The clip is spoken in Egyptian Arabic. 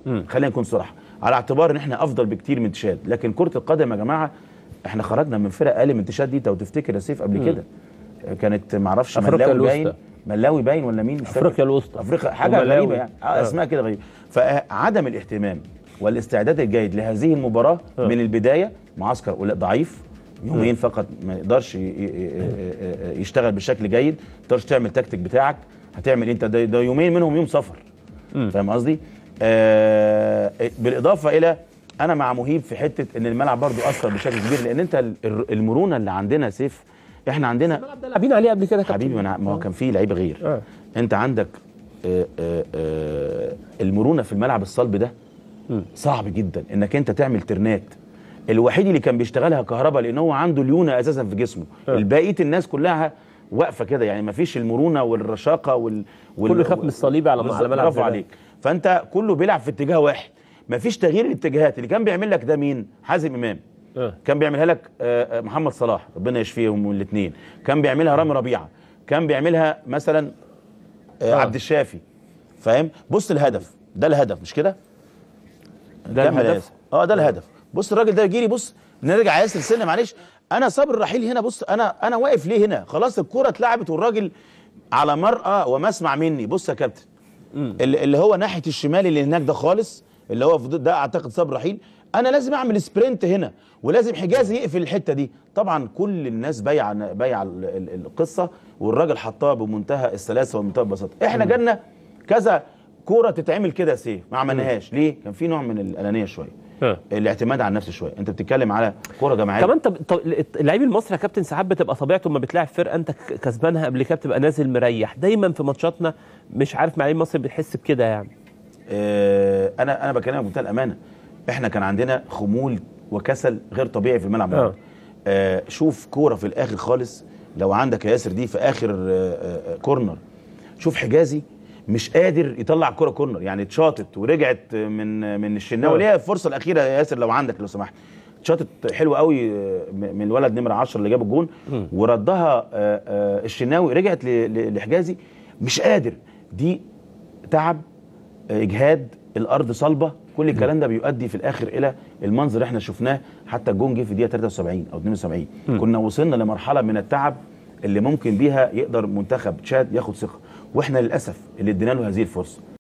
خلينا نكون صراحه على اعتبار ان احنا افضل بكتير من تشاد لكن كره القدم يا جماعه احنا خرجنا من فرق اقل من تشاد دي لو تفتكر يا سيف قبل كده كانت معرفش أفريقيا ملاوي الوسطى. باين ملاوي باين ولا مين مش فاكر. أفريقيا الوسطى. افريقيا حاجه وملاوي. غريبه يعني آه. اسماء كده غريبه فعدم الاهتمام والاستعداد الجيد لهذه المباراه آه. من البدايه معسكر ولا ضعيف يومين فقط ما يقدرش ي- ي- ي- يشتغل بشكل جيد ما تقدرش تعمل تكتيك بتاعك هتعمل إيه؟ انت ده, ده يومين منهم يوم سفر فاهم قصدي آه بالاضافه الى انا مع مهيب في حته ان الملعب برضو اثر بشكل كبير لان انت ال- المرونه اللي عندنا يا سيف احنا عندنا ده لاعبين عليه قبل كده يا كابتن. حبيبي ما أنا- ما هو كان في لعيبه غير آه. انت عندك آه، آه، آه، المرونه في الملعب الصلب ده صعب جدا انك انت تعمل ترنات الوحيد اللي كان بيشتغلها كهرباء لان هو عنده ليونه اساسا في جسمه آه. البقيه الناس كلها واقفه كده يعني ما فيش المرونه والرشاقه وال, وال... كله يخاف من الصليبي على- بالظبط، على ملعب برافو زي ده. عليك فانت كله بيلعب في اتجاه واحد ما فيش تغيير الاتجاهات اللي كان بيعمل لك ده مين حازم امام آه. كان بيعملها لك آه، آه، محمد صلاح ربنا يشفيهم الاثنين كان بيعملها رامي ربيعه كان بيعملها مثلا آه. آه. عبد الشافي فاهم بص الهدف ده الهدف مش كده ده كمل يا الهدف ياسر. اه ده الهدف بص الراجل ده يجي لي بص نرجع ياسر سنه معلش انا صابر رحيل هنا بص انا انا واقف ليه هنا خلاص الكره اتلعبت والراجل على مرأى ومسمع مني بص يا كابتن اللي, اللي هو ناحيه الشمال اللي هناك ده خالص اللي هو في ضد- ده اعتقد صابر رحيل انا لازم اعمل سبرنت هنا ولازم حجازي يقفل الحته دي طبعا كل الناس بايعه بايعه ال- ال- القصه والراجل حطها بمنتهى السلاسه ومنتهى البساطه احنا جالنا كذا كوره تتعمل كده يا سيف ما عملناهاش ليه كان في نوع من الانانيه شويه آه. الاعتماد على النفس شويه انت بتتكلم على كوره جماعيه كمان طب طب اللعيب المصري يا كابتن ساعات بتبقى طبيعته لما بتلاعب فرقه انت ك- كسبانها قبل كده بتبقى نازل مريح دايما في ماتشاتنا مش عارف مع لعيب مصري بتحس بكده يعني آه، انا انا بكلمك بمنتهى الامانه احنا كان عندنا خمول وكسل غير طبيعي في الملعب آه. ده آه شوف كوره في الاخر خالص لو عندك يا ياسر دي في اخر آه آه كورنر شوف حجازي مش قادر يطلع الكوره كورنر يعني اتشاطت ورجعت من من الشناوي آه. اللي هي الفرصه الاخيره يا ياسر لو عندك لو سمحت اتشاطت حلوه قوي آه، من الولد نمره 10 اللي جاب الجون وردها آه، آه، الشناوي رجعت ل- ل- لحجازي مش قادر دي تعب اجهاد الارض صلبه كل الكلام ده بيؤدي في الاخر الى المنظر اللي احنا شفناه حتى الجون جه في دقيقه 73 او 72 كنا وصلنا لمرحله من التعب اللي ممكن بيها يقدر منتخب تشاد ياخد ثقه واحنا للاسف اللي ادينا له هذه الفرصه